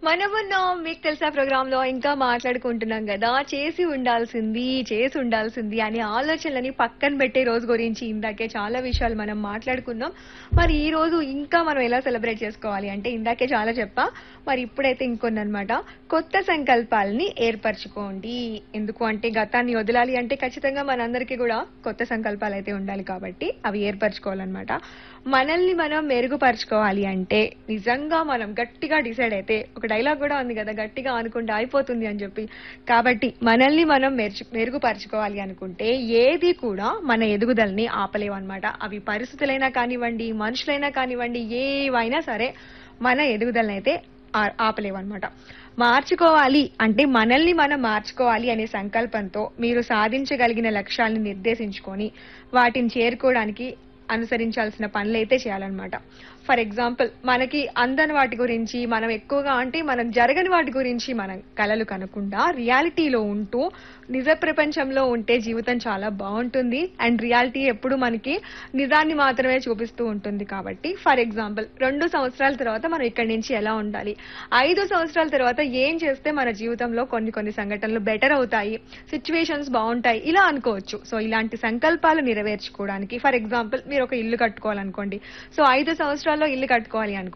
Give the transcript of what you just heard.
మనమున్నాం మీకు తెలుసా ప్రోగ్రామ్ లో ఇంకా మాట్లాడుకుంటున్నాం కదా చేసి ఉండాల్సింది చేసి ఉండాల్సింది అనే ఆలోచనలని పక్కన పెట్టే రోజు గురించి ఇందాకే చాలా విషయాలు మనం మాట్లాడుకున్నాం మరి ఈ రోజు ఇంకా మనం ఎలా సెలబ్రేట్ చేసుకోవాలి అంటే ఇందాకే చాలా చెప్పా మరి ఇప్పుడైతే ఇంకొన్ని అనమాట కొత్త సంకల్పాలని ఏర్పరచుకోండి ఎందుకు అంటే గతాన్ని వదలాలి అంటే ఖచ్చితంగా మనందరికీ కూడా కొత్త సంకల్పాలు అయితే ఉండాలి కాబట్టి అవి ఏర్పరచుకోవాలన్నమాట మనల్ని మనం మెరుగుపరచుకోవాలి అంటే నిజంగా మనం గట్టిగా డిసైడ్ అయితే ఒక డైలాగ్ కూడా ఉంది కదా గట్టిగా అనుకుంటే అయిపోతుంది అని చెప్పి కాబట్టి మనల్ని మనం మెరుచు మెరుగుపరచుకోవాలి అనుకుంటే ఏది కూడా మన ఎదుగుదలని ఆపలేవన్నమాట అవి పరిస్థితులైనా కానివ్వండి మనుషులైనా కానివ్వండి ఏవైనా సరే మన ఎదుగుదలని అయితే ఆ- ఆపలేవన్నమాట మార్చుకోవాలి అంటే మనల్ని మనం మార్చుకోవాలి అనే సంకల్పంతో మీరు సాధించగలిగిన లక్ష్యాలను నిర్దేశించుకొని వాటిని చేరుకోవడానికి అనుసరించాల్సిన పనులు అయితే చేయాలన్నమాట ఫర్ ఎగ్జాంపుల్ మనకి అందని వాటి గురించి మనం ఎక్కువగా అంటే మనం జరగని వాటి గురించి మనం కలలు కనకుండా రియాలిటీలో ఉంటూ నిజ ప్రపంచంలో ఉంటే జీవితం చాలా బాగుంటుంది అండ్ రియాలిటీ ఎప్పుడు మనకి నిజాన్ని మాత్రమే చూపిస్తూ ఉంటుంది కాబట్టి ఫర్ ఎగ్జాంపుల్ రెండు సంవత్సరాల తర్వాత మనం ఇక్కడి నుంచి ఎలా ఉండాలి ఐదు సంవత్సరాల తర్వాత ఏం చేస్తే మన జీవితంలో కొన్ని కొన్ని సంఘటనలు బెటర్ అవుతాయి సిచ్యువేషన్స్ బాగుంటాయి ఇలా అనుకోవచ్చు సో ఇలాంటి సంకల్పాలు నెరవేర్చుకోవడానికి ఫర్ ఎగ్జాంపుల్ మీరు ఒక ఇల్లు కట్టుకోవాలనుకోండి సో ఐదు సంవత్సరాల్లో ఇల్లు కట్టుకోవాలి అనుకో